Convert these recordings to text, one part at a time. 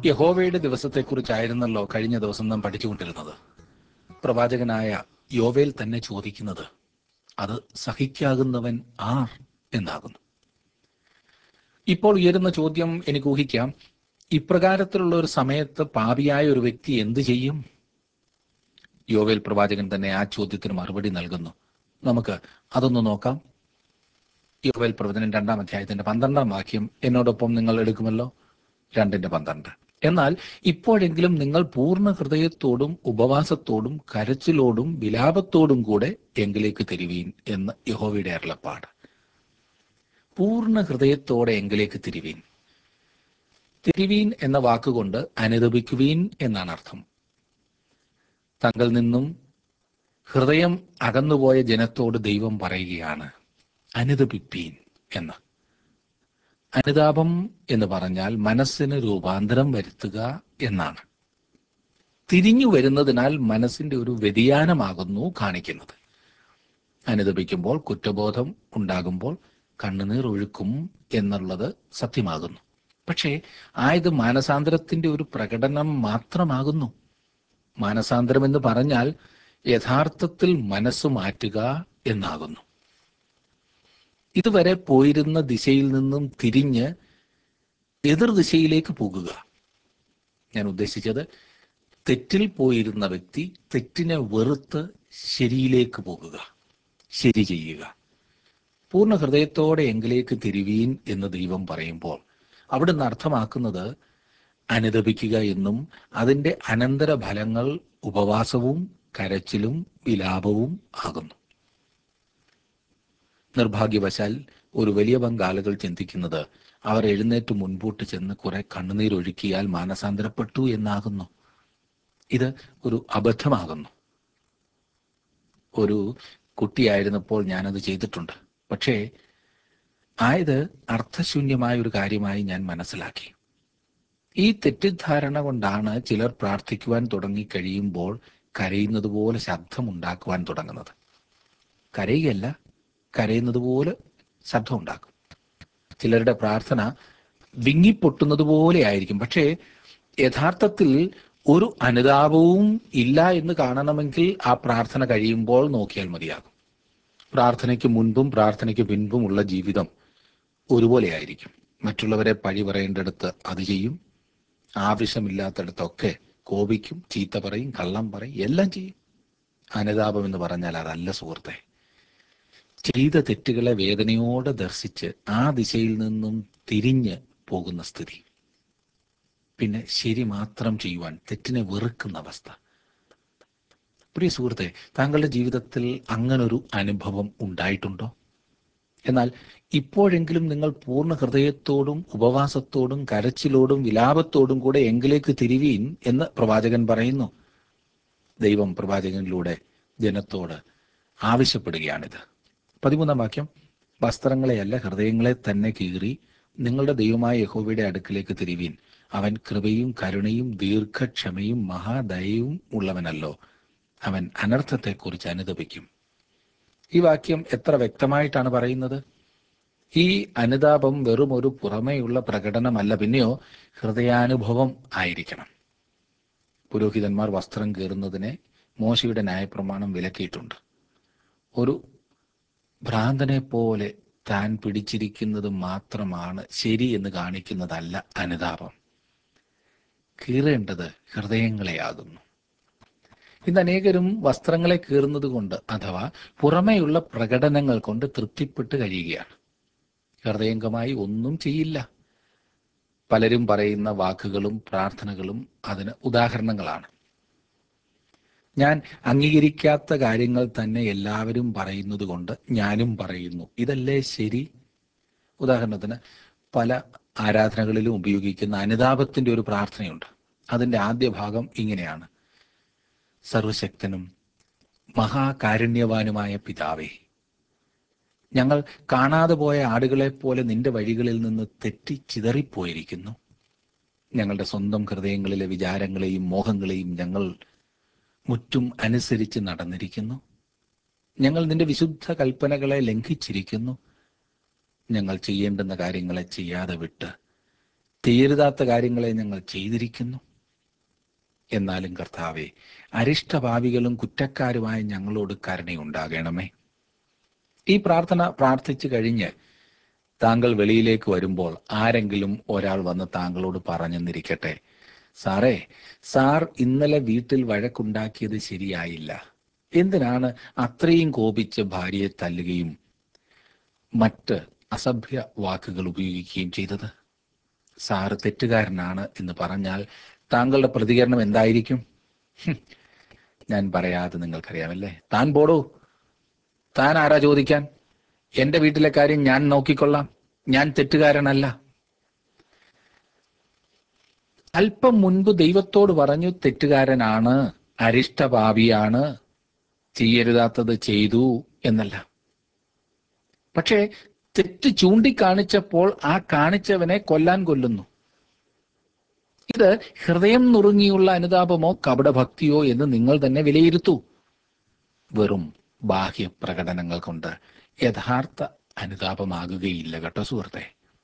യഹോവയുടെ ദിവസത്തെക്കുറിച്ചായിരുന്നല്ലോ കഴിഞ്ഞ ദിവസം നാം പഠിച്ചുകൊണ്ടിരുന്നത് പ്രവാചകനായ യോവേൽ തന്നെ ചോദിക്കുന്നത് അത് സഹിക്കാകുന്നവൻ ആർ എന്നാകുന്നു ഇപ്പോൾ ഉയരുന്ന ചോദ്യം എനിക്ക് ഊഹിക്കാം ഇപ്രകാരത്തിലുള്ള ഒരു സമയത്ത് പാപിയായ ഒരു വ്യക്തി എന്തു ചെയ്യും യോവേൽ പ്രവാചകൻ തന്നെ ആ ചോദ്യത്തിന് മറുപടി നൽകുന്നു നമുക്ക് അതൊന്ന് നോക്കാം യോവേൽ പ്രവചനം രണ്ടാം അധ്യായത്തിന്റെ പന്ത്രണ്ടാം വാക്യം എന്നോടൊപ്പം നിങ്ങൾ എടുക്കുമല്ലോ രണ്ടിന്റെ പന്ത്രണ്ട് എന്നാൽ ഇപ്പോഴെങ്കിലും നിങ്ങൾ പൂർണ്ണ ഹൃദയത്തോടും ഉപവാസത്തോടും കരച്ചിലോടും വിലാപത്തോടും കൂടെ എങ്കിലേക്ക് തിരിവീൻ എന്ന് യഹോവയുടെ അരുളപ്പാട് പൂർണ്ണ ഹൃദയത്തോടെ എങ്കിലേക്ക് തിരിവീൻ തിരിവീൻ എന്ന വാക്കുകൊണ്ട് അനുദപിക്കുവീൻ എന്നാണ് അർത്ഥം തങ്ങളിൽ നിന്നും ഹൃദയം അകന്നുപോയ ജനത്തോട് ദൈവം പറയുകയാണ് അനുദപിപ്പീൻ എന്ന് അനുതാപം എന്ന് പറഞ്ഞാൽ മനസ്സിന് രൂപാന്തരം വരുത്തുക എന്നാണ് തിരിഞ്ഞു വരുന്നതിനാൽ മനസ്സിന്റെ ഒരു വ്യതിയാനമാകുന്നു കാണിക്കുന്നത് അനുദപിക്കുമ്പോൾ കുറ്റബോധം ഉണ്ടാകുമ്പോൾ കണ്ണുനീർ ഒഴുക്കും എന്നുള്ളത് സത്യമാകുന്നു പക്ഷേ ആയത് മാനസാന്തരത്തിന്റെ ഒരു പ്രകടനം മാത്രമാകുന്നു മാനസാന്തരം എന്ന് പറഞ്ഞാൽ യഥാർത്ഥത്തിൽ മനസ്സ് മാറ്റുക എന്നാകുന്നു ഇതുവരെ പോയിരുന്ന ദിശയിൽ നിന്നും തിരിഞ്ഞ് എതിർ ദിശയിലേക്ക് പോകുക ഞാൻ ഉദ്ദേശിച്ചത് തെറ്റിൽ പോയിരുന്ന വ്യക്തി തെറ്റിനെ വെറുത്ത് ശരിയിലേക്ക് പോകുക ശരി ചെയ്യുക പൂർണ്ണ ഹൃദയത്തോടെ എങ്കിലേക്ക് തിരിവീൻ എന്ന് ദൈവം പറയുമ്പോൾ അവിടുന്ന് അർത്ഥമാക്കുന്നത് അനുദപിക്കുക എന്നും അതിന്റെ അനന്തര ഫലങ്ങൾ ഉപവാസവും കരച്ചിലും വിലാപവും ആകുന്നു നിർഭാഗ്യവശാൽ ഒരു വലിയ പങ്കാളുകൾ ചിന്തിക്കുന്നത് അവർ എഴുന്നേറ്റ് മുൻപോട്ട് ചെന്ന് കുറെ കണ്ണുനീരൊഴുക്കിയാൽ മാനസാന്തരപ്പെട്ടു എന്നാകുന്നു ഇത് ഒരു അബദ്ധമാകുന്നു ഒരു കുട്ടിയായിരുന്നപ്പോൾ ഞാനത് ചെയ്തിട്ടുണ്ട് പക്ഷേ ആയത് അർത്ഥശൂന്യമായ ഒരു കാര്യമായി ഞാൻ മനസ്സിലാക്കി ഈ തെറ്റിദ്ധാരണ കൊണ്ടാണ് ചിലർ പ്രാർത്ഥിക്കുവാൻ തുടങ്ങിക്കഴിയുമ്പോൾ കരയുന്നത് പോലെ ശബ്ദമുണ്ടാക്കുവാൻ തുടങ്ങുന്നത് കരയുകയല്ല കരയുന്നത് പോലെ ശബ്ദമുണ്ടാക്കും ചിലരുടെ പ്രാർത്ഥന വിങ്ങിപ്പൊട്ടുന്നത് പോലെ ആയിരിക്കും പക്ഷേ യഥാർത്ഥത്തിൽ ഒരു അനുതാപവും ഇല്ല എന്ന് കാണണമെങ്കിൽ ആ പ്രാർത്ഥന കഴിയുമ്പോൾ നോക്കിയാൽ മതിയാകും പ്രാർത്ഥനയ്ക്ക് മുൻപും പ്രാർത്ഥനയ്ക്ക് പിൻപും ഉള്ള ജീവിതം ഒരുപോലെ ആയിരിക്കും മറ്റുള്ളവരെ പഴി പറയേണ്ടടുത്ത് അത് ചെയ്യും ആവശ്യമില്ലാത്തടത്തൊക്കെ കോപിക്കും ചീത്ത പറയും കള്ളം പറയും എല്ലാം ചെയ്യും അനുതാപം എന്ന് പറഞ്ഞാൽ അതല്ല സുഹൃത്തെ ചെയ്ത തെറ്റുകളെ വേദനയോടെ ദർശിച്ച് ആ ദിശയിൽ നിന്നും തിരിഞ്ഞ് പോകുന്ന സ്ഥിതി പിന്നെ ശരി മാത്രം ചെയ്യുവാൻ തെറ്റിനെ വെറുക്കുന്ന അവസ്ഥ പ്രിയ സുഹൃത്തെ താങ്കളുടെ ജീവിതത്തിൽ അങ്ങനൊരു അനുഭവം ഉണ്ടായിട്ടുണ്ടോ എന്നാൽ ഇപ്പോഴെങ്കിലും നിങ്ങൾ പൂർണ്ണ ഹൃദയത്തോടും ഉപവാസത്തോടും കരച്ചിലോടും വിലാപത്തോടും കൂടെ എങ്കിലേക്ക് തിരിവീൻ എന്ന് പ്രവാചകൻ പറയുന്നു ദൈവം പ്രവാചകനിലൂടെ ജനത്തോട് ആവശ്യപ്പെടുകയാണിത് പതിമൂന്നാം വാക്യം വസ്ത്രങ്ങളെയല്ല ഹൃദയങ്ങളെ തന്നെ കീറി നിങ്ങളുടെ ദൈവമായ യഹോവയുടെ അടുക്കിലേക്ക് തിരിവീൻ അവൻ കൃപയും കരുണയും ദീർഘക്ഷമയും മഹാദയവും ഉള്ളവനല്ലോ അവൻ അനർത്ഥത്തെക്കുറിച്ച് അനുദപിക്കും ഈ വാക്യം എത്ര വ്യക്തമായിട്ടാണ് പറയുന്നത് ഈ അനുതാപം വെറും ഒരു പുറമേയുള്ള പ്രകടനമല്ല പിന്നെയോ ഹൃദയാനുഭവം ആയിരിക്കണം പുരോഹിതന്മാർ വസ്ത്രം കീറുന്നതിനെ മോശയുടെ ന്യായപ്രമാണം വിലക്കിയിട്ടുണ്ട് ഒരു ഭ്രാന്തനെ പോലെ താൻ പിടിച്ചിരിക്കുന്നത് മാത്രമാണ് ശരി എന്ന് കാണിക്കുന്നതല്ല അനുതാപം കീറേണ്ടത് ഹൃദയങ്ങളെയാകുന്നു ഇന്ന് അനേകരും വസ്ത്രങ്ങളെ കീറുന്നത് കൊണ്ട് അഥവാ പുറമേയുള്ള പ്രകടനങ്ങൾ കൊണ്ട് തൃപ്തിപ്പെട്ട് കഴിയുകയാണ് ഹൃദയംഗമായി ഒന്നും ചെയ്യില്ല പലരും പറയുന്ന വാക്കുകളും പ്രാർത്ഥനകളും അതിന് ഉദാഹരണങ്ങളാണ് ഞാൻ അംഗീകരിക്കാത്ത കാര്യങ്ങൾ തന്നെ എല്ലാവരും പറയുന്നത് കൊണ്ട് ഞാനും പറയുന്നു ഇതല്ലേ ശരി ഉദാഹരണത്തിന് പല ആരാധനകളിലും ഉപയോഗിക്കുന്ന അനുതാപത്തിന്റെ ഒരു പ്രാർത്ഥനയുണ്ട് അതിന്റെ ആദ്യ ഭാഗം ഇങ്ങനെയാണ് സർവശക്തനും മഹാകാരുണ്യവാനുമായ പിതാവേ ഞങ്ങൾ കാണാതെ പോയ ആടുകളെ പോലെ നിന്റെ വഴികളിൽ നിന്ന് തെറ്റി ചിതറിപ്പോയിരിക്കുന്നു ഞങ്ങളുടെ സ്വന്തം ഹൃദയങ്ങളിലെ വിചാരങ്ങളെയും മോഹങ്ങളെയും ഞങ്ങൾ മുറ്റും അനുസരിച്ച് നടന്നിരിക്കുന്നു ഞങ്ങൾ നിന്റെ വിശുദ്ധ കൽപ്പനകളെ ലംഘിച്ചിരിക്കുന്നു ഞങ്ങൾ ചെയ്യേണ്ടുന്ന കാര്യങ്ങളെ ചെയ്യാതെ വിട്ട് ചെയ്യരുതാത്ത കാര്യങ്ങളെ ഞങ്ങൾ ചെയ്തിരിക്കുന്നു എന്നാലും കർത്താവെ അരിഷ്ടഭാവികളും കുറ്റക്കാരുമായ ഞങ്ങളോട് കരുണയുണ്ടാകണമേ ഈ പ്രാർത്ഥന പ്രാർത്ഥിച്ചു കഴിഞ്ഞ് താങ്കൾ വെളിയിലേക്ക് വരുമ്പോൾ ആരെങ്കിലും ഒരാൾ വന്ന് താങ്കളോട് പറഞ്ഞെന്നിരിക്കട്ടെ സാറേ സാർ ഇന്നലെ വീട്ടിൽ വഴക്കുണ്ടാക്കിയത് ശരിയായില്ല എന്തിനാണ് അത്രയും കോപിച്ച് ഭാര്യയെ തല്ലുകയും മറ്റ് അസഭ്യ വാക്കുകൾ ഉപയോഗിക്കുകയും ചെയ്തത് സാറ് തെറ്റുകാരനാണ് എന്ന് പറഞ്ഞാൽ താങ്കളുടെ പ്രതികരണം എന്തായിരിക്കും ഹും, ഞാൻ പറയാതെ നിങ്ങൾക്കറിയാമല്ലേ താൻ പോടൂ താൻ ആരാ ചോദിക്കാൻ എന്റെ വീട്ടിലെ കാര്യം ഞാൻ നോക്കിക്കൊള്ളാം ഞാൻ തെറ്റുകാരനല്ല അല്പം മുൻപ് ദൈവത്തോട് പറഞ്ഞു തെറ്റുകാരനാണ് അരിഷ്ടഭാവിയാണ് ചെയ്യരുതാത്തത് ചെയ്തു എന്നല്ല പക്ഷേ തെറ്റ് ചൂണ്ടിക്കാണിച്ചപ്പോൾ ആ കാണിച്ചവനെ കൊല്ലാൻ കൊല്ലുന്നു ഇത് ഹൃദയം നുറുങ്ങിയുള്ള അനുതാപമോ കപടഭക്തിയോ എന്ന് നിങ്ങൾ തന്നെ വിലയിരുത്തൂ വെറും ബാഹ്യ പ്രകടനങ്ങൾ കൊണ്ട് യഥാർത്ഥ അനുതാപമാകുകയില്ല കേട്ടോ സുഹൃത്തെ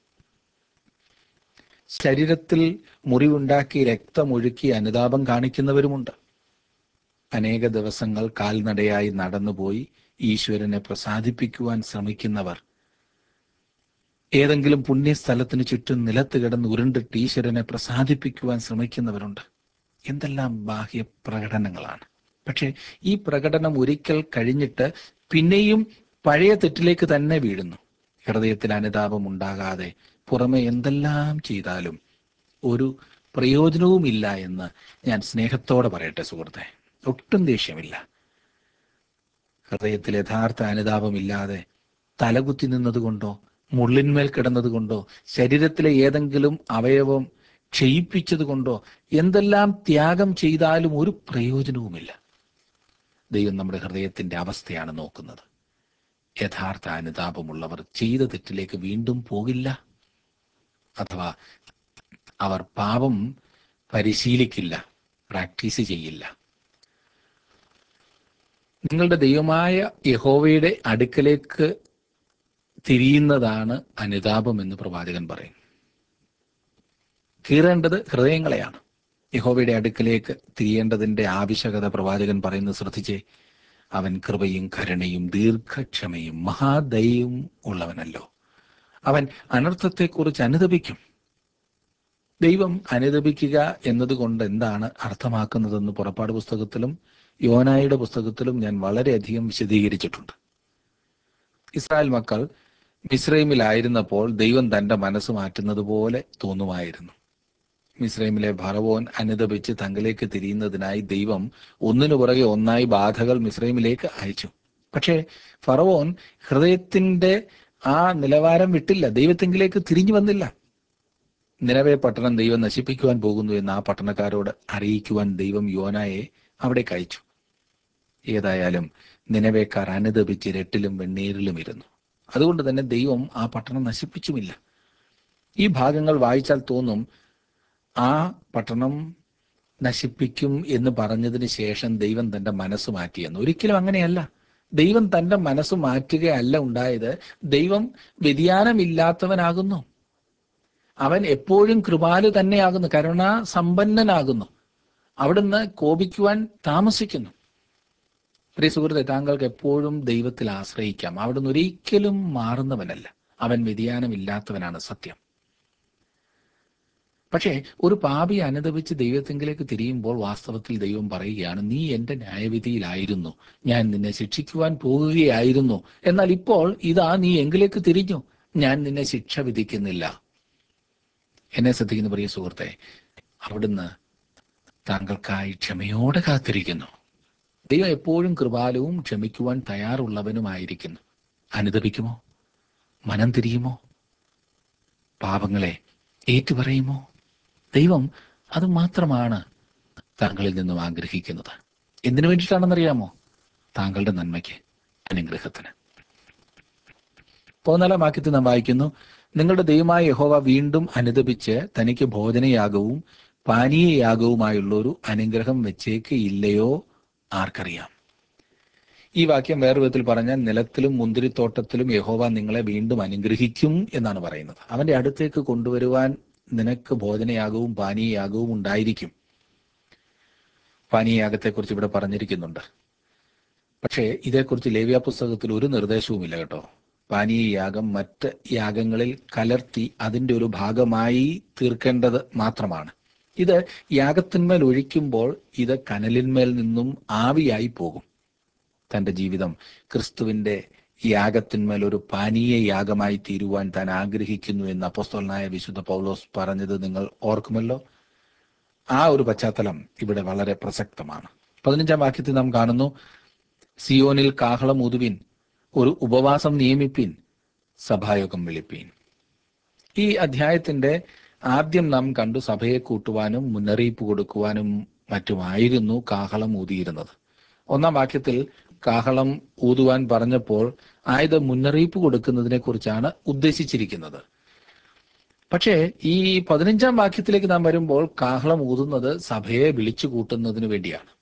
ശരീരത്തിൽ മുറിവുണ്ടാക്കി രക്തമൊഴുക്കി അനുതാപം കാണിക്കുന്നവരുമുണ്ട് അനേക ദിവസങ്ങൾ കാൽനടയായി നടന്നുപോയി ഈശ്വരനെ പ്രസാദിപ്പിക്കുവാൻ ശ്രമിക്കുന്നവർ ഏതെങ്കിലും പുണ്യസ്ഥലത്തിന് ചുറ്റും നിലത്ത് കിടന്ന് ഉരുണ്ടിട്ട് ഈശ്വരനെ പ്രസാദിപ്പിക്കുവാൻ ശ്രമിക്കുന്നവരുണ്ട് എന്തെല്ലാം ബാഹ്യ പ്രകടനങ്ങളാണ് പക്ഷെ ഈ പ്രകടനം ഒരിക്കൽ കഴിഞ്ഞിട്ട് പിന്നെയും പഴയ തെറ്റിലേക്ക് തന്നെ വീഴുന്നു ഹൃദയത്തിൽ അനുതാപം ഉണ്ടാകാതെ പുറമെ എന്തെല്ലാം ചെയ്താലും ഒരു പ്രയോജനവുമില്ല എന്ന് ഞാൻ സ്നേഹത്തോടെ പറയട്ടെ സുഹൃത്തെ ഒട്ടും ദേഷ്യമില്ല ഹൃദയത്തിൽ യഥാർത്ഥ അനുതാപമില്ലാതെ തലകുത്തി നിന്നതുകൊണ്ടോ മുള്ളിന്മേൽ കിടന്നതുകൊണ്ടോ ശരീരത്തിലെ ഏതെങ്കിലും അവയവം ക്ഷയിപ്പിച്ചത് കൊണ്ടോ എന്തെല്ലാം ത്യാഗം ചെയ്താലും ഒരു പ്രയോജനവുമില്ല ദൈവം നമ്മുടെ ഹൃദയത്തിന്റെ അവസ്ഥയാണ് നോക്കുന്നത് യഥാർത്ഥ അനുതാപമുള്ളവർ ചെയ്ത തെറ്റിലേക്ക് വീണ്ടും പോകില്ല അഥവാ അവർ പാപം പരിശീലിക്കില്ല പ്രാക്ടീസ് ചെയ്യില്ല നിങ്ങളുടെ ദൈവമായ യഹോവയുടെ അടുക്കലേക്ക് തിരിയുന്നതാണ് അനുതാപം എന്ന് പ്രവാചകൻ പറയും കീറേണ്ടത് ഹൃദയങ്ങളെയാണ് യഹോവയുടെ അടുക്കലേക്ക് തിരിയേണ്ടതിന്റെ ആവശ്യകത പ്രവാചകൻ പറയുന്നത് ശ്രദ്ധിച്ചേ അവൻ കൃപയും കരുണയും ദീർഘക്ഷമയും മഹാദയയും ഉള്ളവനല്ലോ അവൻ അനർത്ഥത്തെക്കുറിച്ച് അനുദപിക്കും ദൈവം അനുദപിക്കുക എന്നതുകൊണ്ട് എന്താണ് അർത്ഥമാക്കുന്നതെന്ന് പുറപ്പാട് പുസ്തകത്തിലും യോനായുടെ പുസ്തകത്തിലും ഞാൻ വളരെയധികം വിശദീകരിച്ചിട്ടുണ്ട് ഇസ്രായേൽ മക്കൾ മിസ്രൈമിലായിരുന്നപ്പോൾ ദൈവം തന്റെ മനസ്സ് മാറ്റുന്നത് പോലെ തോന്നുമായിരുന്നു മിസ്രൈമിലെ ഭറവോൻ അനുദപിച്ച് തങ്കിലേക്ക് തിരിയുന്നതിനായി ദൈവം ഒന്നിനു പുറകെ ഒന്നായി ബാധകൾ മിസ്രൈമിലേക്ക് അയച്ചു പക്ഷേ ഫറവോൻ ഹൃദയത്തിന്റെ ആ നിലവാരം വിട്ടില്ല ദൈവത്തെങ്കിലേക്ക് തിരിഞ്ഞു വന്നില്ല നിലവെ പട്ടണം ദൈവം നശിപ്പിക്കുവാൻ പോകുന്നു എന്ന് ആ പട്ടണക്കാരോട് അറിയിക്കുവാൻ ദൈവം യോനായെ അവിടേക്ക് അയച്ചു ഏതായാലും നിലവേക്കാർ അനുദപിച്ച് രട്ടിലും വെണ്ണീരിലും ഇരുന്നു അതുകൊണ്ട് തന്നെ ദൈവം ആ പട്ടണം നശിപ്പിച്ചുമില്ല ഈ ഭാഗങ്ങൾ വായിച്ചാൽ തോന്നും ആ പട്ടണം നശിപ്പിക്കും എന്ന് പറഞ്ഞതിന് ശേഷം ദൈവം തന്റെ മനസ്സ് മാറ്റിയെന്ന് ഒരിക്കലും അങ്ങനെയല്ല ദൈവം തന്റെ മനസ്സ് മാറ്റുകയല്ല ഉണ്ടായത് ദൈവം വ്യതിയാനമില്ലാത്തവനാകുന്നു അവൻ എപ്പോഴും കൃപാലു തന്നെയാകുന്നു കരുണ സമ്പന്നനാകുന്നു അവിടുന്ന് കോപിക്കുവാൻ താമസിക്കുന്നു പ്രിയ സുഹൃത്തെ താങ്കൾക്ക് എപ്പോഴും ദൈവത്തിൽ ആശ്രയിക്കാം അവിടുന്ന് ഒരിക്കലും മാറുന്നവനല്ല അവൻ വ്യതിയാനമില്ലാത്തവനാണ് സത്യം പക്ഷേ ഒരു പാപി അനുദപിച്ച് ദൈവത്തെങ്കിലേക്ക് തിരിയുമ്പോൾ വാസ്തവത്തിൽ ദൈവം പറയുകയാണ് നീ എന്റെ ന്യായവിധിയിലായിരുന്നു ഞാൻ നിന്നെ ശിക്ഷിക്കുവാൻ പോകുകയായിരുന്നു എന്നാൽ ഇപ്പോൾ ഇതാ നീ എങ്കിലേക്ക് തിരിഞ്ഞു ഞാൻ നിന്നെ ശിക്ഷ വിധിക്കുന്നില്ല എന്നെ ശ്രദ്ധിക്കുന്ന പ്രിയ സുഹൃത്തെ അവിടുന്ന് താങ്കൾക്കായി ക്ഷമയോടെ കാത്തിരിക്കുന്നു ദൈവം എപ്പോഴും കൃപാലവും ക്ഷമിക്കുവാൻ തയ്യാറുള്ളവനുമായിരിക്കുന്നു അനുദപിക്കുമോ മനം തിരിയുമോ പാപങ്ങളെ ഏറ്റുപറയുമോ ദൈവം അത് മാത്രമാണ് താങ്കളിൽ നിന്നും ആഗ്രഹിക്കുന്നത് എന്തിനു വേണ്ടിയിട്ടാണെന്നറിയാമോ താങ്കളുടെ നന്മയ്ക്ക് അനുഗ്രഹത്തിന് പതിനാലാം വാക്യത്തിൽ നാം വായിക്കുന്നു നിങ്ങളുടെ ദൈവമായ യഹോവ വീണ്ടും അനുദപിച്ച് തനിക്ക് ഭോജനയാഗവും പാനീയയാഗവുമായുള്ള ഒരു അനുഗ്രഹം വെച്ചേക്ക് ഇല്ലയോ ആർക്കറിയാം ഈ വാക്യം വേറെ വിധത്തിൽ പറഞ്ഞാൽ നിലത്തിലും മുന്തിരിത്തോട്ടത്തിലും യഹോവ നിങ്ങളെ വീണ്ടും അനുഗ്രഹിക്കും എന്നാണ് പറയുന്നത് അവന്റെ അടുത്തേക്ക് കൊണ്ടുവരുവാൻ നിനക്ക് ഭോജനയാഗവും പാനീയയാഗവും ഉണ്ടായിരിക്കും പാനീയയാഗത്തെക്കുറിച്ച് ഇവിടെ പറഞ്ഞിരിക്കുന്നുണ്ട് പക്ഷേ ഇതേക്കുറിച്ച് ലേവ്യ പുസ്തകത്തിൽ ഒരു നിർദ്ദേശവുമില്ല കേട്ടോ പാനീയ യാഗം മറ്റ് യാഗങ്ങളിൽ കലർത്തി അതിൻ്റെ ഒരു ഭാഗമായി തീർക്കേണ്ടത് മാത്രമാണ് ഇത് യാഗത്തിന്മേൽ ഒഴിക്കുമ്പോൾ ഇത് കനലിന്മേൽ നിന്നും ആവിയായി പോകും തൻ്റെ ജീവിതം ക്രിസ്തുവിൻ്റെ യാഗത്തിന്മേൽ ഒരു പാനീയ യാഗമായി തീരുവാൻ താൻ ആഗ്രഹിക്കുന്നു എന്ന് അപ്പോസ്തലനായ വിശുദ്ധ പൗലോസ് പറഞ്ഞത് നിങ്ങൾ ഓർക്കുമല്ലോ ആ ഒരു പശ്ചാത്തലം ഇവിടെ വളരെ പ്രസക്തമാണ് പതിനഞ്ചാം വാക്യത്തിൽ നാം കാണുന്നു സിയോനിൽ കാഹളം ഉതുവിൻ ഒരു ഉപവാസം നിയമിപ്പിൻ സഭായോഗം വിളിപ്പീൻ ഈ അധ്യായത്തിന്റെ ആദ്യം നാം കണ്ടു സഭയെ കൂട്ടുവാനും മുന്നറിയിപ്പ് കൊടുക്കുവാനും മറ്റുമായിരുന്നു കാഹളം ഊതിയിരുന്നത് ഒന്നാം വാക്യത്തിൽ കാഹളം ഊതുവാൻ പറഞ്ഞപ്പോൾ ആയത് മുന്നറിയിപ്പ് കൊടുക്കുന്നതിനെ കുറിച്ചാണ് ഉദ്ദേശിച്ചിരിക്കുന്നത് പക്ഷേ ഈ പതിനഞ്ചാം വാക്യത്തിലേക്ക് നാം വരുമ്പോൾ കാഹളം ഊതുന്നത് സഭയെ വിളിച്ചു കൂട്ടുന്നതിന് വേണ്ടിയാണ്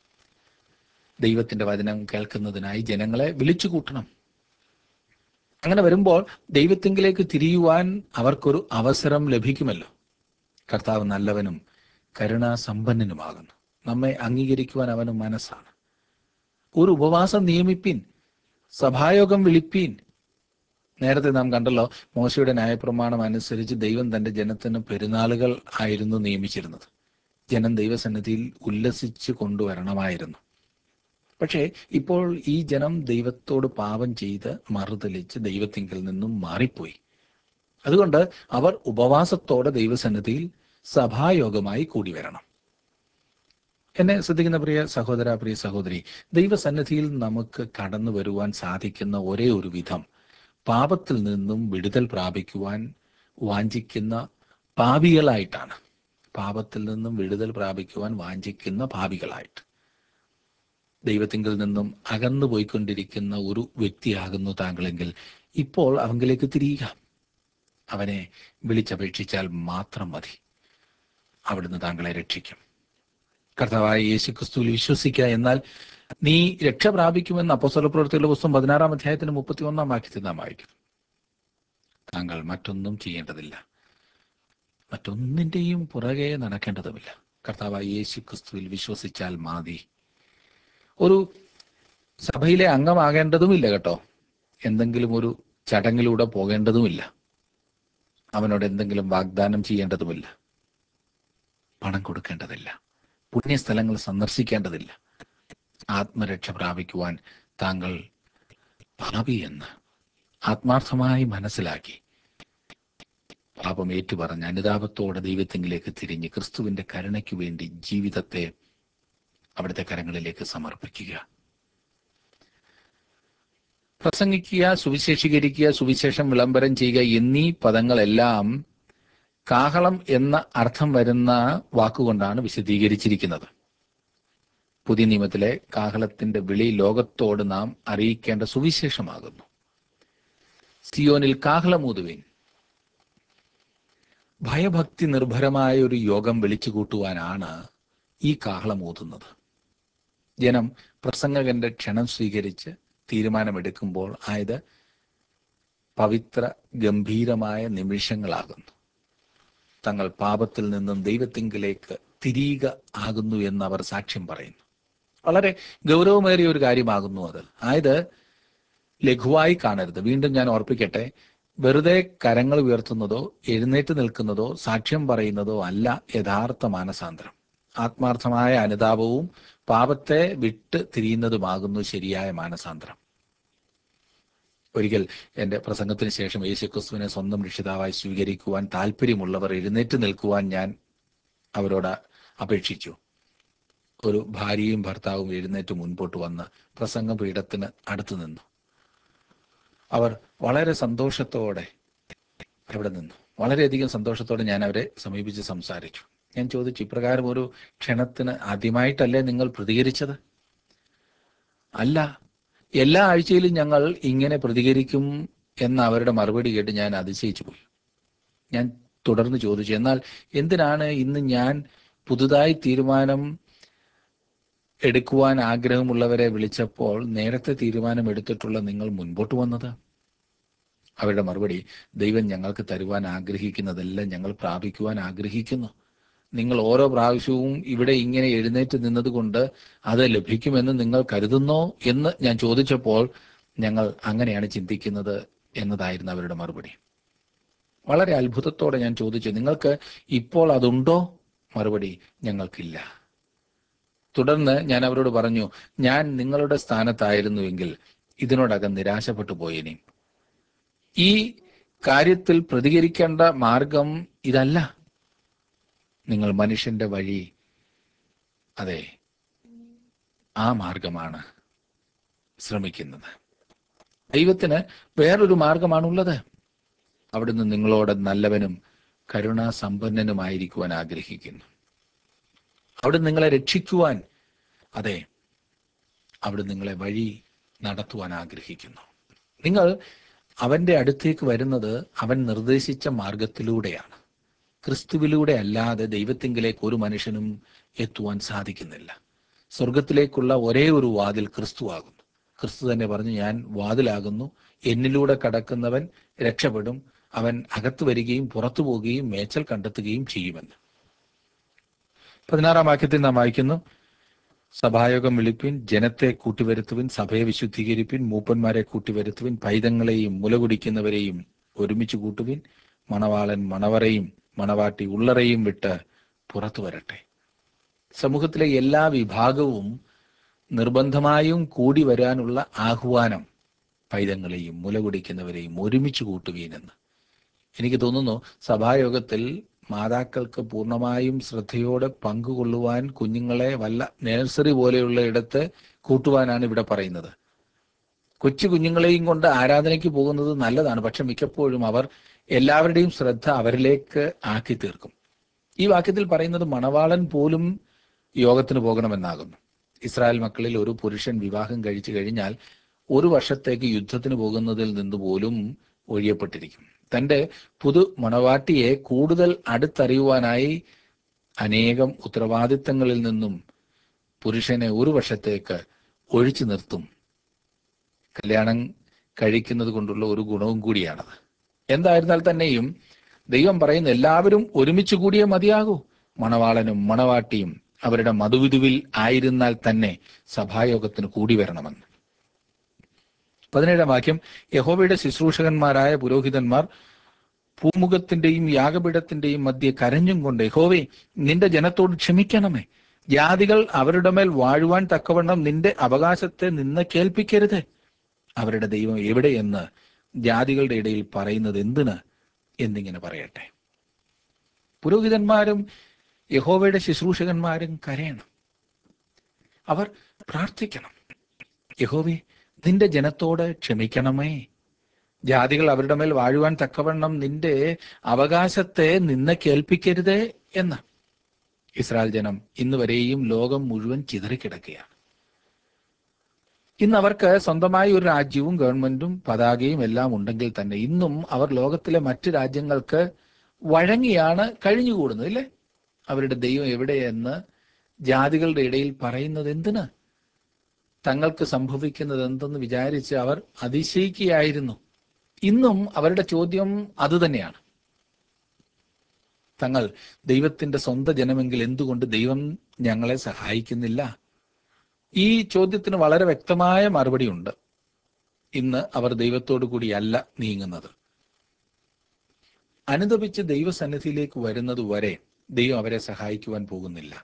ദൈവത്തിന്റെ വചനം കേൾക്കുന്നതിനായി ജനങ്ങളെ വിളിച്ചു കൂട്ടണം അങ്ങനെ വരുമ്പോൾ ദൈവത്തിങ്കിലേക്ക് തിരിയുവാൻ അവർക്കൊരു അവസരം ലഭിക്കുമല്ലോ കർത്താവ് നല്ലവനും കരുണാസമ്പന്നനുമാകുന്നു നമ്മെ അംഗീകരിക്കുവാൻ അവന് മനസ്സാണ് ഒരു ഉപവാസം നിയമിപ്പീൻ സഭായോഗം വിളിപ്പീൻ നേരത്തെ നാം കണ്ടല്ലോ മോശയുടെ ന്യായപ്രമാണം അനുസരിച്ച് ദൈവം തന്റെ ജനത്തിന് പെരുന്നാളുകൾ ആയിരുന്നു നിയമിച്ചിരുന്നത് ജനം ദൈവസന്നിധിയിൽ ഉല്ലസിച്ചു കൊണ്ടുവരണമായിരുന്നു പക്ഷേ ഇപ്പോൾ ഈ ജനം ദൈവത്തോട് പാപം ചെയ്ത് മറുതലിച്ച് ദൈവത്തിങ്കിൽ നിന്നും മാറിപ്പോയി അതുകൊണ്ട് അവർ ഉപവാസത്തോടെ ദൈവസന്നിധിയിൽ സഭായോഗമായി കൂടി വരണം എന്നെ ശ്രദ്ധിക്കുന്ന പ്രിയ സഹോദര പ്രിയ സഹോദരി ദൈവസന്നിധിയിൽ നമുക്ക് കടന്നു വരുവാൻ സാധിക്കുന്ന ഒരേ ഒരു വിധം പാപത്തിൽ നിന്നും വിടുതൽ പ്രാപിക്കുവാൻ വാഞ്ചിക്കുന്ന പാപികളായിട്ടാണ് പാപത്തിൽ നിന്നും വിടുതൽ പ്രാപിക്കുവാൻ വാഞ്ചിക്കുന്ന പാപികളായിട്ട് ദൈവത്തിങ്കിൽ നിന്നും അകന്നു പോയിക്കൊണ്ടിരിക്കുന്ന ഒരു വ്യക്തിയാകുന്നു താങ്കളെങ്കിൽ ഇപ്പോൾ അവങ്കിലേക്ക് തിരിയുക അവനെ വിളിച്ചപേക്ഷിച്ചാൽ മാത്രം മതി അവിടുന്ന് താങ്കളെ രക്ഷിക്കും കർത്താവായ യേശു ക്രിസ്തുവിൽ വിശ്വസിക്കുക എന്നാൽ നീ രക്ഷ പ്രാപിക്കുമെന്ന് അപ്പോസ്തല പ്രവൃത്തികളുടെ പുസ്തകം പതിനാറാം അധ്യായത്തിന് മുപ്പത്തി ഒന്നാം വാക്യത്തിൽ നാം വായിക്കും താങ്കൾ മറ്റൊന്നും ചെയ്യേണ്ടതില്ല മറ്റൊന്നിന്റെയും പുറകെ നടക്കേണ്ടതുമില്ല കർത്താവായ യേശു ക്രിസ്തുവിൽ വിശ്വസിച്ചാൽ മതി ഒരു സഭയിലെ അംഗമാകേണ്ടതുമില്ല കേട്ടോ എന്തെങ്കിലും ഒരു ചടങ്ങിലൂടെ പോകേണ്ടതുമില്ല അവനോട് എന്തെങ്കിലും വാഗ്ദാനം ചെയ്യേണ്ടതുമില്ല പണം കൊടുക്കേണ്ടതില്ല പുണ്യസ്ഥലങ്ങൾ സന്ദർശിക്കേണ്ടതില്ല ആത്മരക്ഷ പ്രാപിക്കുവാൻ താങ്കൾ പാപിയെന്ന് ആത്മാർത്ഥമായി മനസ്സിലാക്കി പാപം ഏറ്റുപറഞ്ഞ് അനുതാപത്തോടെ ദൈവത്തിങ്കിലേക്ക് തിരിഞ്ഞ് ക്രിസ്തുവിന്റെ കരുണയ്ക്ക് വേണ്ടി ജീവിതത്തെ അവിടുത്തെ കരങ്ങളിലേക്ക് സമർപ്പിക്കുക പ്രസംഗിക്കുക സുവിശേഷീകരിക്കുക സുവിശേഷം വിളംബരം ചെയ്യുക എന്നീ പദങ്ങളെല്ലാം കാഹളം എന്ന അർത്ഥം വരുന്ന വാക്കുകൊണ്ടാണ് വിശദീകരിച്ചിരിക്കുന്നത് പുതിയ നിയമത്തിലെ കാഹളത്തിന്റെ വിളി ലോകത്തോട് നാം അറിയിക്കേണ്ട സുവിശേഷമാകുന്നു സിയോനിൽ കാഹളമൂതുവിൻ ഭയഭക്തി നിർഭരമായ ഒരു യോഗം വിളിച്ചു കൂട്ടുവാനാണ് ഈ കാഹളം ഊതുന്നത് ജനം പ്രസംഗകന്റെ ക്ഷണം സ്വീകരിച്ച് തീരുമാനമെടുക്കുമ്പോൾ ആയത് പവിത്ര ഗംഭീരമായ നിമിഷങ്ങളാകുന്നു തങ്ങൾ പാപത്തിൽ നിന്നും ദൈവത്തിങ്കിലേക്ക് തിരിയുക ആകുന്നു എന്ന് അവർ സാക്ഷ്യം പറയുന്നു വളരെ ഗൗരവമേറിയ ഒരു കാര്യമാകുന്നു അത് ആയത് ലഘുവായി കാണരുത് വീണ്ടും ഞാൻ ഓർപ്പിക്കട്ടെ വെറുതെ കരങ്ങൾ ഉയർത്തുന്നതോ എഴുന്നേറ്റ് നിൽക്കുന്നതോ സാക്ഷ്യം പറയുന്നതോ അല്ല യഥാർത്ഥ മാനസാന്തരം ആത്മാർത്ഥമായ അനുതാപവും പാപത്തെ വിട്ട് തിരിയുന്നതുമാകുന്നു ശരിയായ മാനസാന്തരം ഒരിക്കൽ എൻ്റെ പ്രസംഗത്തിന് ശേഷം യേശുക്രിസ്തുവിനെ സ്വന്തം രക്ഷിതാവായി സ്വീകരിക്കുവാൻ താല്പര്യമുള്ളവർ എഴുന്നേറ്റ് നിൽക്കുവാൻ ഞാൻ അവരോട് അപേക്ഷിച്ചു ഒരു ഭാര്യയും ഭർത്താവും എഴുന്നേറ്റ് മുൻപോട്ട് വന്ന് പ്രസംഗ പീഠത്തിന് അടുത്ത് നിന്നു അവർ വളരെ സന്തോഷത്തോടെ അവിടെ നിന്നു വളരെയധികം സന്തോഷത്തോടെ ഞാൻ അവരെ സമീപിച്ച് സംസാരിച്ചു ഞാൻ ചോദിച്ചു ഇപ്രകാരം ഒരു ക്ഷണത്തിന് ആദ്യമായിട്ടല്ലേ നിങ്ങൾ പ്രതികരിച്ചത് അല്ല എല്ലാ ആഴ്ചയിലും ഞങ്ങൾ ഇങ്ങനെ പ്രതികരിക്കും എന്ന അവരുടെ മറുപടി കേട്ട് ഞാൻ അതിശയിച്ചു പോയി ഞാൻ തുടർന്ന് ചോദിച്ചു എന്നാൽ എന്തിനാണ് ഇന്ന് ഞാൻ പുതുതായി തീരുമാനം എടുക്കുവാൻ ആഗ്രഹമുള്ളവരെ വിളിച്ചപ്പോൾ നേരത്തെ തീരുമാനം എടുത്തിട്ടുള്ള നിങ്ങൾ മുൻപോട്ട് വന്നത് അവരുടെ മറുപടി ദൈവം ഞങ്ങൾക്ക് തരുവാൻ ആഗ്രഹിക്കുന്നതെല്ലാം ഞങ്ങൾ പ്രാപിക്കുവാൻ ആഗ്രഹിക്കുന്നു നിങ്ങൾ ഓരോ പ്രാവശ്യവും ഇവിടെ ഇങ്ങനെ എഴുന്നേറ്റ് നിന്നതുകൊണ്ട് അത് ലഭിക്കുമെന്ന് നിങ്ങൾ കരുതുന്നോ എന്ന് ഞാൻ ചോദിച്ചപ്പോൾ ഞങ്ങൾ അങ്ങനെയാണ് ചിന്തിക്കുന്നത് എന്നതായിരുന്നു അവരുടെ മറുപടി വളരെ അത്ഭുതത്തോടെ ഞാൻ ചോദിച്ചു നിങ്ങൾക്ക് ഇപ്പോൾ അതുണ്ടോ മറുപടി ഞങ്ങൾക്കില്ല തുടർന്ന് ഞാൻ അവരോട് പറഞ്ഞു ഞാൻ നിങ്ങളുടെ സ്ഥാനത്തായിരുന്നുവെങ്കിൽ ഇതിനോടകം നിരാശപ്പെട്ടു പോയേനെ ഈ കാര്യത്തിൽ പ്രതികരിക്കേണ്ട മാർഗം ഇതല്ല നിങ്ങൾ മനുഷ്യന്റെ വഴി അതെ ആ മാർഗമാണ് ശ്രമിക്കുന്നത് ദൈവത്തിന് വേറൊരു മാർഗമാണുള്ളത് അവിടുന്ന് നിങ്ങളോട് നല്ലവനും കരുണാസമ്പന്നനുമായിരിക്കുവാൻ ആഗ്രഹിക്കുന്നു അവിടെ നിങ്ങളെ രക്ഷിക്കുവാൻ അതെ അവിടെ നിങ്ങളെ വഴി നടത്തുവാൻ ആഗ്രഹിക്കുന്നു നിങ്ങൾ അവന്റെ അടുത്തേക്ക് വരുന്നത് അവൻ നിർദ്ദേശിച്ച മാർഗത്തിലൂടെയാണ് ക്രിസ്തുവിലൂടെ അല്ലാതെ ദൈവത്തിങ്കിലേക്ക് ഒരു മനുഷ്യനും എത്തുവാൻ സാധിക്കുന്നില്ല സ്വർഗത്തിലേക്കുള്ള ഒരേ ഒരു വാതിൽ ക്രിസ്തു ആകുന്നു ക്രിസ്തു തന്നെ പറഞ്ഞു ഞാൻ വാതിലാകുന്നു എന്നിലൂടെ കടക്കുന്നവൻ രക്ഷപ്പെടും അവൻ അകത്ത് വരികയും പുറത്തു പോവുകയും മേച്ചൽ കണ്ടെത്തുകയും ചെയ്യുമെന്ന് പതിനാറാം വാക്യത്തിൽ നാം വായിക്കുന്നു സഭായോഗം വിളിപ്പിൻ ജനത്തെ കൂട്ടിവരുത്തുവിൻ സഭയെ വിശുദ്ധീകരിപ്പിൻ മൂപ്പന്മാരെ കൂട്ടിവരുത്തുവിൻ പൈതങ്ങളെയും മുലകുടിക്കുന്നവരെയും ഒരുമിച്ച് കൂട്ടുവിൻ മണവാളൻ മണവറയും മണവാട്ടി ഉള്ളറയും വിട്ട് പുറത്തു വരട്ടെ സമൂഹത്തിലെ എല്ലാ വിഭാഗവും നിർബന്ധമായും കൂടി വരാനുള്ള ആഹ്വാനം പൈതങ്ങളെയും മുലകുടിക്കുന്നവരെയും ഒരുമിച്ച് കൂട്ടുവീനെന്ന് എനിക്ക് തോന്നുന്നു സഭായോഗത്തിൽ മാതാക്കൾക്ക് പൂർണ്ണമായും ശ്രദ്ധയോടെ പങ്കുകൊള്ളുവാൻ കുഞ്ഞുങ്ങളെ വല്ല നഴ്സറി പോലെയുള്ള ഇടത്ത് കൂട്ടുവാനാണ് ഇവിടെ പറയുന്നത് കൊച്ചു കുഞ്ഞുങ്ങളെയും കൊണ്ട് ആരാധനയ്ക്ക് പോകുന്നത് നല്ലതാണ് പക്ഷെ മിക്കപ്പോഴും അവർ എല്ലാവരുടെയും ശ്രദ്ധ അവരിലേക്ക് ആക്കി തീർക്കും ഈ വാക്യത്തിൽ പറയുന്നത് മണവാളൻ പോലും യോഗത്തിന് പോകണമെന്നാകുന്നു ഇസ്രായേൽ മക്കളിൽ ഒരു പുരുഷൻ വിവാഹം കഴിച്ചു കഴിഞ്ഞാൽ ഒരു വർഷത്തേക്ക് യുദ്ധത്തിന് പോകുന്നതിൽ നിന്ന് പോലും ഒഴിയപ്പെട്ടിരിക്കും തന്റെ പുതു മണവാട്ടിയെ കൂടുതൽ അടുത്തറിയുവാനായി അനേകം ഉത്തരവാദിത്തങ്ങളിൽ നിന്നും പുരുഷനെ ഒരു വർഷത്തേക്ക് ഒഴിച്ചു നിർത്തും കല്യാണം കഴിക്കുന്നത് കൊണ്ടുള്ള ഒരു ഗുണവും കൂടിയാണത് എന്തായിരുന്നാൽ തന്നെയും ദൈവം പറയുന്ന എല്ലാവരും ഒരുമിച്ച് കൂടിയേ മതിയാകൂ മണവാളനും മണവാട്ടിയും അവരുടെ മധുവിധുവിൽ ആയിരുന്നാൽ തന്നെ സഭായോഗത്തിന് കൂടി വരണമെന്ന് പതിനേഴാം വാക്യം യഹോവയുടെ ശുശ്രൂഷകന്മാരായ പുരോഹിതന്മാർ ഭൂമുഖത്തിന്റെയും യാഗപീഠത്തിന്റെയും മധ്യ കരഞ്ഞും കൊണ്ട് യഹോവേ നിന്റെ ജനത്തോട് ക്ഷമിക്കണമേ ജാതികൾ അവരുടെ മേൽ വാഴുവാൻ തക്കവണ്ണം നിന്റെ അവകാശത്തെ നിന്ന് കേൾപ്പിക്കരുത് അവരുടെ ദൈവം എവിടെയെന്ന് ജാതികളുടെ ഇടയിൽ പറയുന്നത് എന്തിന് എന്നിങ്ങനെ പറയട്ടെ പുരോഹിതന്മാരും യഹോവയുടെ ശുശ്രൂഷകന്മാരും കരയണം അവർ പ്രാർത്ഥിക്കണം യഹോവേ നിന്റെ ജനത്തോട് ക്ഷമിക്കണമേ ജാതികൾ അവരുടെ മേൽ വാഴുവാൻ തക്കവണ്ണം നിന്റെ അവകാശത്തെ നിന്നെ കേൾപ്പിക്കരുതേ എന്ന് ഇസ്രായേൽ ജനം ഇന്ന് വരെയും ലോകം മുഴുവൻ ചിതറിക്കിടക്കുകയാണ് ഇന്ന് അവർക്ക് സ്വന്തമായി ഒരു രാജ്യവും ഗവൺമെന്റും പതാകയും എല്ലാം ഉണ്ടെങ്കിൽ തന്നെ ഇന്നും അവർ ലോകത്തിലെ മറ്റു രാജ്യങ്ങൾക്ക് വഴങ്ങിയാണ് കഴിഞ്ഞുകൂടുന്നത് ഇല്ലേ അവരുടെ ദൈവം എവിടെയെന്ന് ജാതികളുടെ ഇടയിൽ പറയുന്നത് എന്തിന് തങ്ങൾക്ക് സംഭവിക്കുന്നത് എന്തെന്ന് വിചാരിച്ച് അവർ അതിശയിക്കുകയായിരുന്നു ഇന്നും അവരുടെ ചോദ്യം അതുതന്നെയാണ് തങ്ങൾ ദൈവത്തിന്റെ സ്വന്തം ജനമെങ്കിൽ എന്തുകൊണ്ട് ദൈവം ഞങ്ങളെ സഹായിക്കുന്നില്ല ഈ ചോദ്യത്തിന് വളരെ വ്യക്തമായ മറുപടിയുണ്ട് ഇന്ന് അവർ ദൈവത്തോടു കൂടിയല്ല നീങ്ങുന്നത് അനുദപിച്ച് ദൈവസന്നിധിയിലേക്ക് വരുന്നത് വരെ ദൈവം അവരെ സഹായിക്കുവാൻ പോകുന്നില്ല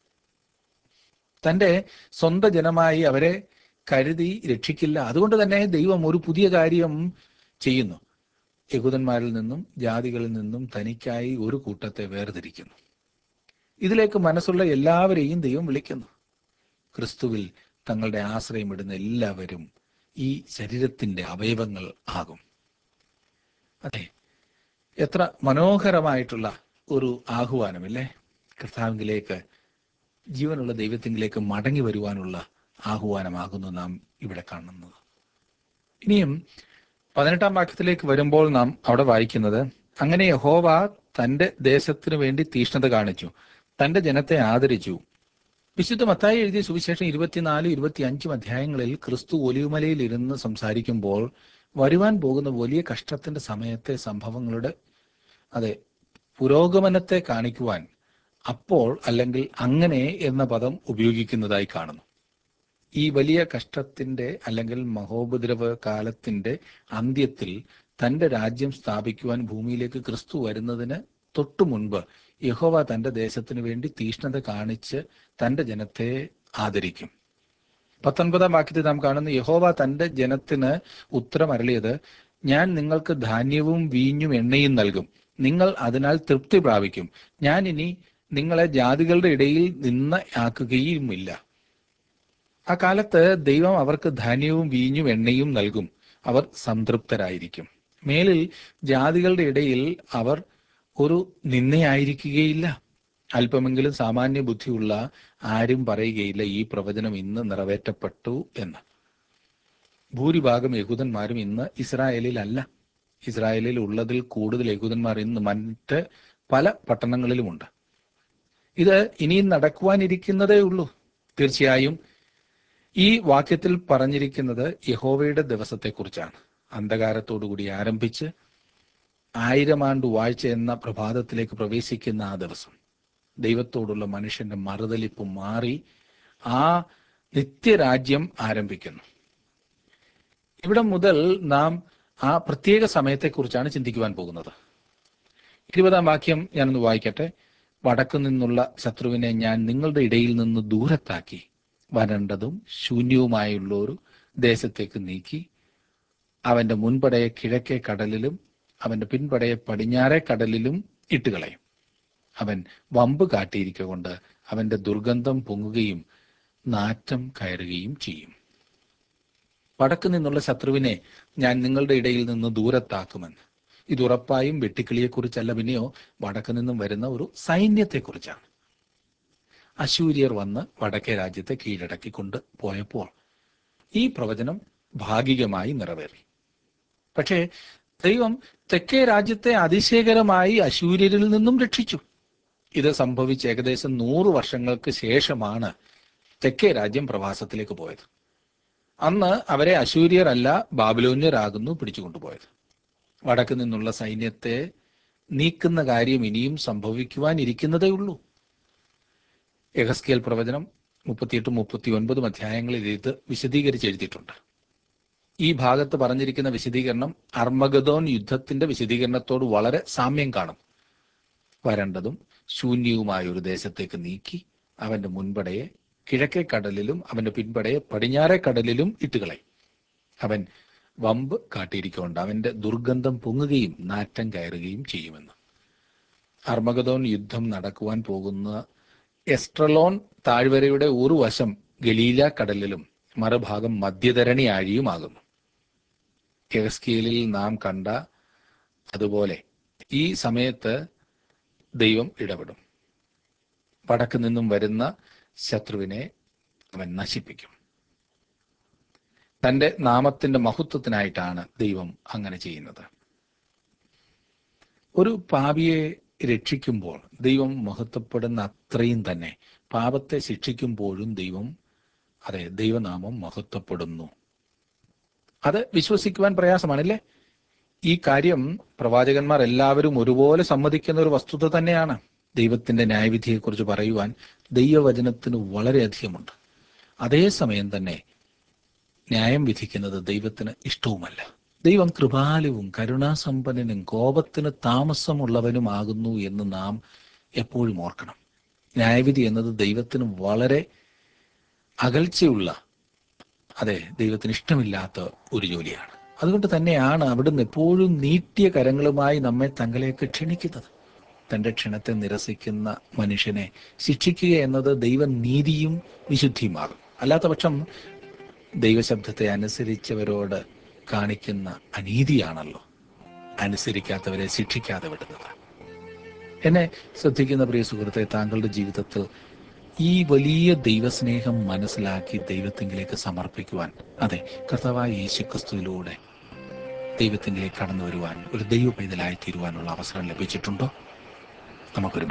തന്റെ സ്വന്തം ജനമായി അവരെ കരുതി രക്ഷിക്കില്ല അതുകൊണ്ട് തന്നെ ദൈവം ഒരു പുതിയ കാര്യം ചെയ്യുന്നു യഹൂദന്മാരിൽ നിന്നും ജാതികളിൽ നിന്നും തനിക്കായി ഒരു കൂട്ടത്തെ വേർതിരിക്കുന്നു ഇതിലേക്ക് മനസ്സുള്ള എല്ലാവരെയും ദൈവം വിളിക്കുന്നു ക്രിസ്തുവിൽ തങ്ങളുടെ ആശ്രയം ഇടുന്ന എല്ലാവരും ഈ ശരീരത്തിന്റെ അവയവങ്ങൾ ആകും അതെ എത്ര മനോഹരമായിട്ടുള്ള ഒരു ആഹ്വാനമല്ലേ കർത്താവിലേക്ക് ജീവനുള്ള ദൈവത്തിങ്കിലേക്ക് മടങ്ങി വരുവാനുള്ള ആഹ്വാനമാകുന്നു നാം ഇവിടെ കാണുന്നത് ഇനിയും പതിനെട്ടാം വാക്യത്തിലേക്ക് വരുമ്പോൾ നാം അവിടെ വായിക്കുന്നത് അങ്ങനെ യഹോവ തന്റെ ദേശത്തിനു വേണ്ടി തീഷ്ണത കാണിച്ചു തന്റെ ജനത്തെ ആദരിച്ചു വിശുദ്ധ മത്തായി എഴുതിയ സുവിശേഷം ഇരുപത്തിനാല് ഇരുപത്തി അഞ്ചും അധ്യായങ്ങളിൽ ക്രിസ്തു ഒലിവുമലയിൽ ഇരുന്ന് സംസാരിക്കുമ്പോൾ വരുവാൻ പോകുന്ന വലിയ കഷ്ടത്തിന്റെ സമയത്തെ സംഭവങ്ങളുടെ അതെ പുരോഗമനത്തെ കാണിക്കുവാൻ അപ്പോൾ അല്ലെങ്കിൽ അങ്ങനെ എന്ന പദം ഉപയോഗിക്കുന്നതായി കാണുന്നു ഈ വലിയ കഷ്ടത്തിന്റെ അല്ലെങ്കിൽ മഹോപദ്രവ കാലത്തിന്റെ അന്ത്യത്തിൽ തന്റെ രാജ്യം സ്ഥാപിക്കുവാൻ ഭൂമിയിലേക്ക് ക്രിസ്തു വരുന്നതിന് തൊട്ടു മുൻപ് യഹോവ തന്റെ ദേശത്തിന് വേണ്ടി തീഷ്ണത കാണിച്ച് തന്റെ ജനത്തെ ആദരിക്കും പത്തൊൻപതാം വാക്യത്തിൽ നാം കാണുന്ന യഹോവ തന്റെ ജനത്തിന് ഉത്തരം അരളിയത് ഞാൻ നിങ്ങൾക്ക് ധാന്യവും വീഞ്ഞും എണ്ണയും നൽകും നിങ്ങൾ അതിനാൽ തൃപ്തി പ്രാപിക്കും ഞാൻ ഇനി നിങ്ങളെ ജാതികളുടെ ഇടയിൽ നിന്ന് ആക്കുകയുമില്ല ആ കാലത്ത് ദൈവം അവർക്ക് ധാന്യവും വീഞ്ഞും എണ്ണയും നൽകും അവർ സംതൃപ്തരായിരിക്കും മേലിൽ ജാതികളുടെ ഇടയിൽ അവർ ഒരു നിന്നയായിരിക്കുകയില്ല അല്പമെങ്കിലും സാമാന്യ ബുദ്ധിയുള്ള ആരും പറയുകയില്ല ഈ പ്രവചനം ഇന്ന് നിറവേറ്റപ്പെട്ടു എന്ന് ഭൂരിഭാഗം യഹൂദന്മാരും ഇന്ന് ഇസ്രായേലിലല്ല ഇസ്രായേലിൽ ഉള്ളതിൽ കൂടുതൽ യഹൂദന്മാർ ഇന്ന് മറ്റ് പല പട്ടണങ്ങളിലുമുണ്ട് ഇത് ഇനിയും നടക്കുവാനിരിക്കുന്നതേ ഉള്ളൂ തീർച്ചയായും ഈ വാക്യത്തിൽ പറഞ്ഞിരിക്കുന്നത് യഹോവയുടെ ദിവസത്തെക്കുറിച്ചാണ് അന്ധകാരത്തോടുകൂടി ആരംഭിച്ച് ആയിരം ആണ്ട് വാഴ്ച എന്ന പ്രഭാതത്തിലേക്ക് പ്രവേശിക്കുന്ന ആ ദിവസം ദൈവത്തോടുള്ള മനുഷ്യന്റെ മറുതലിപ്പ് മാറി ആ നിത്യരാജ്യം ആരംഭിക്കുന്നു ഇവിടെ മുതൽ നാം ആ പ്രത്യേക സമയത്തെക്കുറിച്ചാണ് ചിന്തിക്കുവാൻ പോകുന്നത് ഇരുപതാം വാക്യം ഞാനൊന്ന് വായിക്കട്ടെ വടക്കു നിന്നുള്ള ശത്രുവിനെ ഞാൻ നിങ്ങളുടെ ഇടയിൽ നിന്ന് ദൂരത്താക്കി വരണ്ടതും ശൂന്യവുമായുള്ള ഒരു ദേശത്തേക്ക് നീക്കി അവന്റെ മുൻപടയെ കിഴക്കേ കടലിലും അവന്റെ പിൻപടയെ പടിഞ്ഞാറേ കടലിലും ഇട്ടുകളയും അവൻ വമ്പ് കാട്ടിയിരിക്കൊണ്ട് അവന്റെ ദുർഗന്ധം പൊങ്ങുകയും നാറ്റം കയറുകയും ചെയ്യും വടക്ക് നിന്നുള്ള ശത്രുവിനെ ഞാൻ നിങ്ങളുടെ ഇടയിൽ നിന്ന് ദൂരത്താക്കുമെന്ന് ഇത് ഉറപ്പായും വെട്ടിക്കിളിയെക്കുറിച്ചല്ല പിന്നെയോ വടക്ക് നിന്നും വരുന്ന ഒരു സൈന്യത്തെക്കുറിച്ചാണ് അശൂര്യർ വന്ന് വടക്കേ രാജ്യത്തെ കീഴടക്കിക്കൊണ്ട് പോയപ്പോൾ ഈ പ്രവചനം ഭാഗികമായി നിറവേറി പക്ഷേ ദൈവം തെക്കേ രാജ്യത്തെ അതിശയകരമായി അശൂര്യരിൽ നിന്നും രക്ഷിച്ചു ഇത് സംഭവിച്ച് ഏകദേശം നൂറ് വർഷങ്ങൾക്ക് ശേഷമാണ് തെക്കേ രാജ്യം പ്രവാസത്തിലേക്ക് പോയത് അന്ന് അവരെ അശൂര്യരല്ല ബാബിലോന്യരാകുന്നു പിടിച്ചുകൊണ്ടുപോയത് വടക്ക് നിന്നുള്ള സൈന്യത്തെ നീക്കുന്ന കാര്യം ഇനിയും സംഭവിക്കുവാനിരിക്കുന്നതേ ഉള്ളൂ യഹസ്കേൽ പ്രവചനം മുപ്പത്തിയെട്ടും മുപ്പത്തി ഒൻപതും അധ്യായങ്ങളിൽ ഇത് വിശദീകരിച്ച് എഴുതിയിട്ടുണ്ട് ഈ ഭാഗത്ത് പറഞ്ഞിരിക്കുന്ന വിശദീകരണം അർമഗദോൻ യുദ്ധത്തിന്റെ വിശദീകരണത്തോട് വളരെ സാമ്യം കാണും വരണ്ടതും ശൂന്യവുമായ ഒരു ദേശത്തേക്ക് നീക്കി അവന്റെ മുൻപടയെ കിഴക്കേ കടലിലും അവന്റെ പിൻപടയെ പടിഞ്ഞാറേ കടലിലും ഇട്ടുകളയും അവൻ വമ്പ് കാട്ടിയിരിക്കൊണ്ട് അവന്റെ ദുർഗന്ധം പൊങ്ങുകയും നാറ്റം കയറുകയും ചെയ്യുമെന്ന് അർമഗദോൻ യുദ്ധം നടക്കുവാൻ പോകുന്ന എസ്ട്രലോൺ താഴ്വരയുടെ ഒരു വശം ഗലീല കടലിലും മറുഭാഗം മധ്യധരണി ആഴിയുമാകുന്നു എഹസ്കേലിൽ നാം കണ്ട അതുപോലെ ഈ സമയത്ത് ദൈവം ഇടപെടും വടക്ക് നിന്നും വരുന്ന ശത്രുവിനെ അവൻ നശിപ്പിക്കും തന്റെ നാമത്തിന്റെ മഹത്വത്തിനായിട്ടാണ് ദൈവം അങ്ങനെ ചെയ്യുന്നത് ഒരു പാപിയെ രക്ഷിക്കുമ്പോൾ ദൈവം മഹത്വപ്പെടുന്ന അത്രയും തന്നെ പാപത്തെ ശിക്ഷിക്കുമ്പോഴും ദൈവം അതെ ദൈവനാമം മഹത്വപ്പെടുന്നു അത് വിശ്വസിക്കുവാൻ പ്രയാസമാണല്ലേ ഈ കാര്യം പ്രവാചകന്മാർ എല്ലാവരും ഒരുപോലെ സമ്മതിക്കുന്ന ഒരു വസ്തുത തന്നെയാണ് ദൈവത്തിന്റെ ന്യായവിധിയെക്കുറിച്ച് പറയുവാൻ ദൈവവചനത്തിന് വളരെയധികമുണ്ട് അതേസമയം തന്നെ ന്യായം വിധിക്കുന്നത് ദൈവത്തിന് ഇഷ്ടവുമല്ല ദൈവം കൃപാലുവും കരുണാസമ്പന്നനും കോപത്തിന് താമസമുള്ളവനുമാകുന്നു എന്ന് നാം എപ്പോഴും ഓർക്കണം ന്യായവിധി എന്നത് ദൈവത്തിന് വളരെ അകൽച്ചയുള്ള അതെ ദൈവത്തിന് ഇഷ്ടമില്ലാത്ത ഒരു ജോലിയാണ് അതുകൊണ്ട് തന്നെയാണ് അവിടുന്ന് എപ്പോഴും നീട്ടിയ കരങ്ങളുമായി നമ്മെ തങ്ങളിലേക്ക് ക്ഷണിക്കുന്നത് തന്റെ ക്ഷണത്തെ നിരസിക്കുന്ന മനുഷ്യനെ ശിക്ഷിക്കുക എന്നത് ദൈവനീതിയും വിശുദ്ധിയുമാകും അല്ലാത്ത പക്ഷം ദൈവശബ്ദത്തെ അനുസരിച്ചവരോട് കാണിക്കുന്ന അനീതിയാണല്ലോ അനുസരിക്കാത്തവരെ ശിക്ഷിക്കാതെ വിടുന്നത് എന്നെ ശ്രദ്ധിക്കുന്ന പ്രിയ സുഹൃത്തെ താങ്കളുടെ ജീവിതത്തിൽ ഈ വലിയ ദൈവസ്നേഹം മനസ്സിലാക്കി ദൈവത്തിങ്കിലേക്ക് സമർപ്പിക്കുവാൻ അതെ കർത്താവായ യേശു ക്രിസ്തുവിലൂടെ ദൈവത്തിങ്കിലേക്ക് കടന്നു വരുവാൻ ഒരു ദൈവ പൈതലായി തീരുവാനുള്ള അവസരം ലഭിച്ചിട്ടുണ്ടോ നമുക്കൊരു